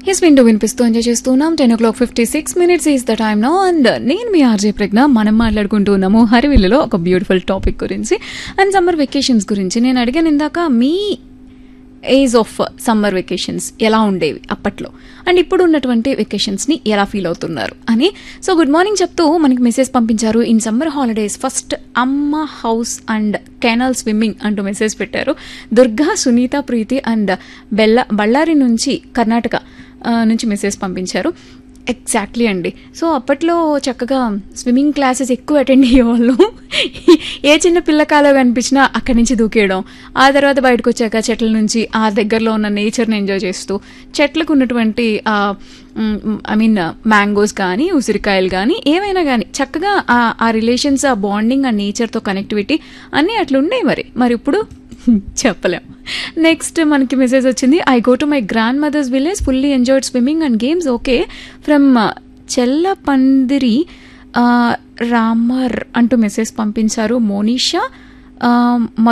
yes వింటూ వినిపిస్తూ enjoy చేస్తున్నాం ten o'clock fifty six minutes is the time now and నేను మీ ఆర్జే ప్రజ్ఞ మనం మాట్లాడుకుంటూ ఉన్నాము హరివిల్లులో ఒక బ్యూటిఫుల్ టాపిక్ గురించి అండ్ సమ్మర్ వెకేషన్స్ గురించి నేను అడిగాను ఇందాక మీ ఏజ్ ఆఫ్ సమ్మర్ వెకేషన్స్ ఎలా ఉండేవి అప్పట్లో అండ్ ఇప్పుడు ఉన్నటువంటి వెకేషన్స్ని ఎలా ఫీల్ అవుతున్నారు అని సో గుడ్ మార్నింగ్ చెప్తూ మనకి మెసేజ్ పంపించారు ఇన్ సమ్మర్ హాలిడేస్ ఫస్ట్ అమ్మ హౌస్ అండ్ కెనల్ స్విమ్మింగ్ అంటూ మెసేజ్ పెట్టారు దుర్గా సునీత ప్రీతి అండ్ బెల్ల బళ్ళారి నుంచి కర్ణాటక ఆ, నుంచి మెసేజ్ పంపించారు ఎగ్జాక్ట్లీ అండి సో అప్పట్లో చక్కగా స్విమ్మింగ్ క్లాసెస్ ఎక్కువ అటెండ్ అయ్యేవాళ్ళు ఏ చిన్న పిల్లకాలో కనిపించినా అక్కడి నుంచి దూకేయడం ఆ తర్వాత బయటకు వచ్చాక చెట్ల నుంచి ఆ దగ్గరలో ఉన్న నేచర్ని ఎంజాయ్ చేస్తూ చెట్లకు ఉన్నటువంటి ఐ మీన్ మ్యాంగోస్ కానీ ఉసిరికాయలు కానీ ఏవైనా కానీ చక్కగా ఆ- ఆ రిలేషన్స్ ఆ బాండింగ్ ఆ నేచర్తో కనెక్టివిటీ అన్నీ అట్లా ఉన్నాయి మరి మరి ఇప్పుడు చెప్పలేం నెక్స్ట్ మనకి మెసేజ్ వచ్చింది I go to my grandmother's village fully enjoyed swimming and games okay from Chellapandiri Ramar అంటూ మెసేజ్ పంపించారు మోనిషా